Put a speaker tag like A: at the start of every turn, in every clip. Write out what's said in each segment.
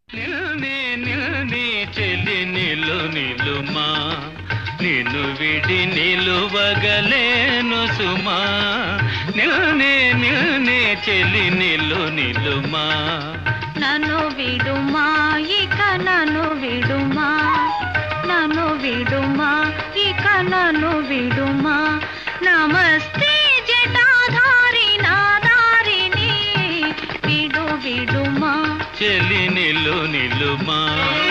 A: నిల్ని నిల్ని చెలి నిలు నిలుమా నిన్ను విడి నిలువగలేను సుమా నిల్ని నిల్ని చెలి నిలు నిలుమా
B: నన్ను విడుమా ఇక నన్ను విడుమా నన్ను విడుమా ఇక నన్ను విడుమా నమస్తే జటాధారి నాదారిని విడు విడుమా
A: చెలి నిలు నిలుమా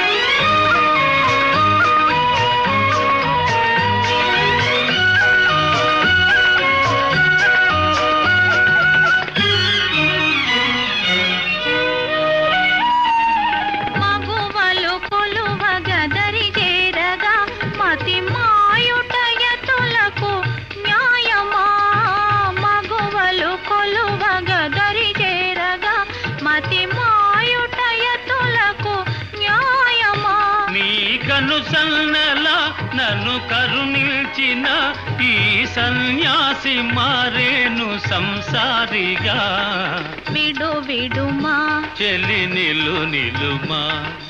B: మగువలు కొలువగ దరిగేరగా మతి మాయుటయతులకు న్యాయమా మగువలు కొలువగ దరిగేరగా మతి మాయుటయతులకు న్యాయమా
A: నీ కను సన్నల నన్ను కరుణించిన ఈ సన్యాసి మారేను సంసారిగా
B: విడు విడుమా
A: చెలి నిలు నిలుమా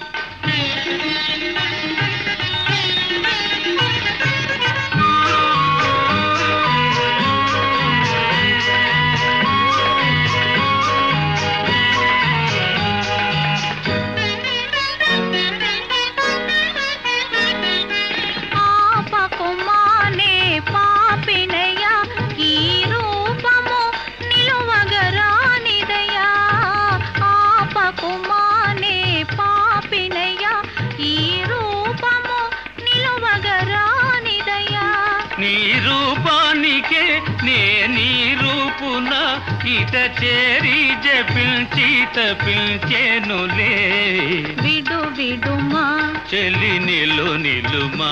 B: ఆపకుమానే పాపినయ ఈ రూపము నిలువగరానిదయా ఆపకుమానే పాపినయ ఈ రూపము నిలువగరానిదయా
A: నీ రూపానికే నే నీ రూపున ఇట చేరి జపించి తపించేనులే
B: విడు విడుమా
A: చెలి నిలు నిలుమా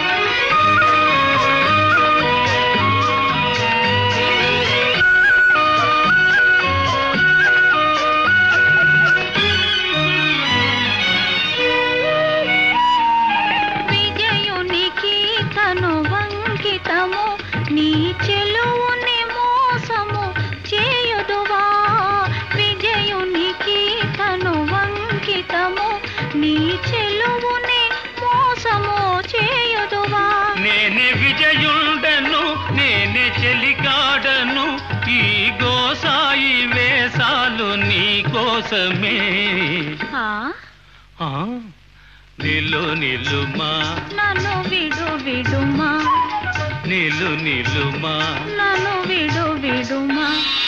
B: విజయునికి తను వంకితము నీ చెలువుని మోసము చేయుదువా విజయునికి తను వంకితము నీ చెలువుని మోసము చేయుదువా
A: నేనే విజయుండను నేనే చెలికాడను ఈ గోసాయి వేసాలు నీ కోసమే
B: ఆ,
A: ఆ, నిలు నిలుమా
B: నన్ను విడు విడుమా
A: నిలు నిలుమా
B: నన్ను విడు విడుమా